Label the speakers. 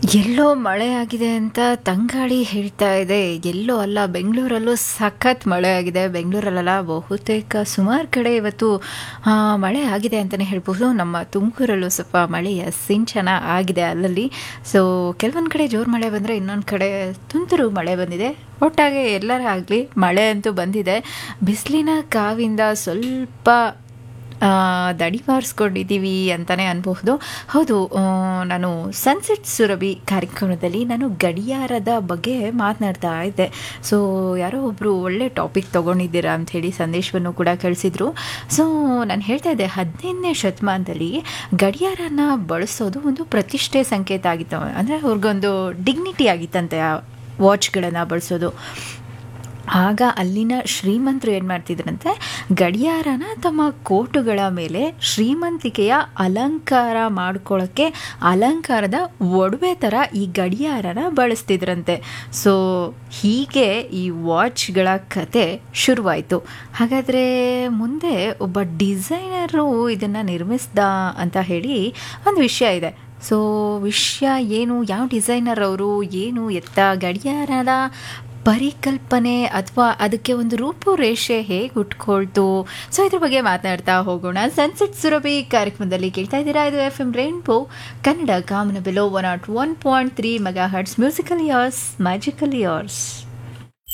Speaker 1: ಎಲ್ಲೋ ಮಳೆ ಆಗಿದೆ ಅಂತ ತಂಗಾಳಿ ಹೇಳ್ತಾ ಇದೆ ಎಲ್ಲೋ ಅಲ್ಲ ಬೆಂಗಳೂರಲ್ಲೂ ಸಖತ್ ಮಳೆ ಆಗಿದೆ ಬೆಂಗಳೂರಲ್ಲ ಬಹುತೇಕ ಸುಮಾರು ಕಡೆ ಇವತ್ತು ಆ, ಮಳೆ ಆಗಿದೆ ಅಂತಲೇ ಹೇಳ್ಬೋದು ನಮ್ಮ ತುಮಕೂರಲ್ಲೂ ಸ್ವಲ್ಪ ಮಳೆಯ ಸಿಂಚನ ಆಗಿದೆ ಅಲ್ಲಲ್ಲಿ ಸೊ ಕೆಲವೊಂದು ಕಡೆ ಜೋರು ಮಳೆ ಬಂದರೆ ಇನ್ನೊಂದು ಕಡೆ ತುಂತುರು ಮಳೆ ಬಂದಿದೆ ಒಟ್ಟಾಗೆ ಎಲ್ಲರ ಆಗಲಿ ಮಳೆ ಅಂತೂ ಬಂದಿದೆ ಬಿಸಿಲಿನ ಕಾವಿಂದ ಸ್ವಲ್ಪ ಆ, ದಡಿ ಬಾರಿಸ್ಕೊಂಡಿದ್ದೀವಿ ಅಂತಲೇ ಅನ್ಬಹುದು ಹೌದು ಆ, ನಾನು ಸನ್ಸೆಟ್ ಸುರಭಿ ಕಾರ್ಯಕ್ರಮದಲ್ಲಿ ನಾನು ಗಡಿಯಾರದ ಬಗ್ಗೆ ಮಾತನಾಡ್ತಾ ಇದ್ದೆ ಸೊ ಯಾರೋ ಒಬ್ಬರು ಒಳ್ಳೆ ಟಾಪಿಕ್ ತೊಗೊಂಡಿದ್ದೀರಾ ಅಂಥೇಳಿ ಸಂದೇಶವನ್ನು ಕೂಡ ಕಳಿಸಿದ್ರು ಸೊ ನಾನು ಹೇಳ್ತಾ ಇದ್ದೆ ಹದಿನೈದನೇ ಶತಮಾನದಲ್ಲಿ ಗಡಿಯಾರನ ಬಳಸೋದು ಒಂದು ಪ್ರತಿಷ್ಠೆ ಸಂಕೇತ ಆಗಿತ್ತು ಅಂದರೆ ಅವ್ರಿಗೊಂದು ಡಿಗ್ನಿಟಿ ಆಗಿತ್ತಂತೆ ಆ ವಾಚ್ಗಳನ್ನು ಬಳಸೋದು ಆಗ ಅಲ್ಲಿನ ಶ್ರೀಮಂತರು ಏನು ಮಾಡ್ತಿದ್ರಂತೆ ಗಡಿಯಾರನ ತಮ್ಮ ಕೋಟುಗಳ ಮೇಲೆ ಶ್ರೀಮಂತಿಕೆಯ ಅಲಂಕಾರ ಮಾಡ್ಕೊಳ್ಳೋಕ್ಕೆ ಅಲಂಕಾರದ ಒಡವೆ ಥರ ಈ ಗಡಿಯಾರನ ಬಳಸ್ತಿದ್ರಂತೆ ಸೊ ಹೀಗೆ ಈ ವಾಚ್ಗಳ ಕತೆ ಶುರುವಾಯಿತು ಹಾಗಾದರೆ ಮುಂದೆ ಒಬ್ಬ ಡಿಸೈನರು ಇದನ್ನು ನಿರ್ಮಿಸ್ದ ಅಂತ ಹೇಳಿ ಒಂದು ವಿಷಯ ಇದೆ ಸೊ ವಿಷಯ ಏನು ಯಾವ ಡಿಸೈನರ್ ಅವರು ಏನು ಎತ್ತ ಗಡಿಯಾರದ ಪರಿಕಲ್ಪನೆ ಅಥವಾ ಅದಕ್ಕೆ ಒಂದು ರೂಪುರೇಷೆ ಹೇಗೆ ಉಟ್ಕೊಳ್ತು ಸೊ ಇದ್ರ ಬಗ್ಗೆ ಮಾತನಾಡ್ತಾ ಹೋಗೋಣ ಸನ್ಸೆಟ್ ಸುರಭಿ ಕಾರ್ಯಕ್ರಮದಲ್ಲಿ ಕೇಳ್ತಾ ಇದ್ದೀರಾ ಇದು ಎಫ್ ಎಂ ರೈನ್ಬೋ ಕನ್ನಡ ಕಾಮನ ಬೆಲೋ one nought one point three megahertz musical years magical years